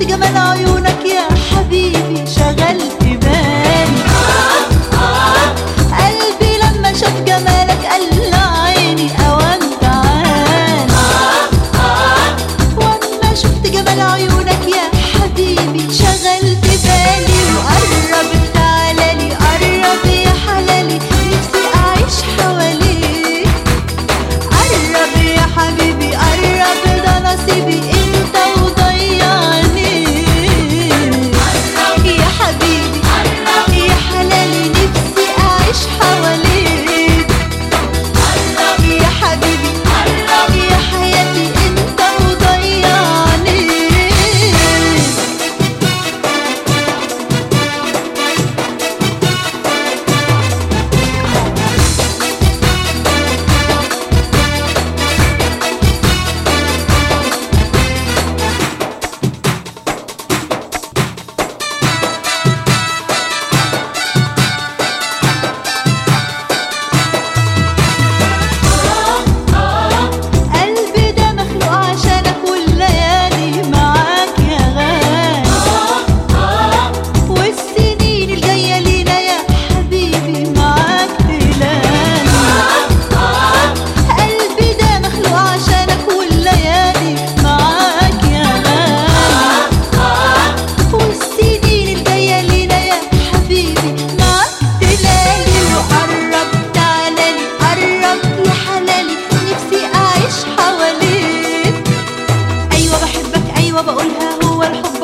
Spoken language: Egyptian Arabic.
جمال عيونك يا حبيبي شغلت بالي قلبي لما شاف جمالك قال عيني اوام تعال واما شفت جمال عيونك يا حبيبي شغلت بالي وقرب تعالالي قرب يا حلالي نفسي اعيش حواليك قرب يا حبيبي قرب ده نصيبي انت وضيعني يا حبيبي يا حلالي نفسي اعيش حواليك يا حبيبي يا حياتي انت وضيعني قلبي ده مخلوق عشانك والليالي معاك يا غالي والسنين الجاية لينا يا حبيبي معاك تلالي قلبي ده مخلوق عشانك والليالي معاك يا غالي والسنين الجاية لينا يا حبيبي معاك تلالي وقرب تعالالي قرب يا حلالي نفسي أعيش حواليك أيوة بحبك أيوة بقولها هو الحب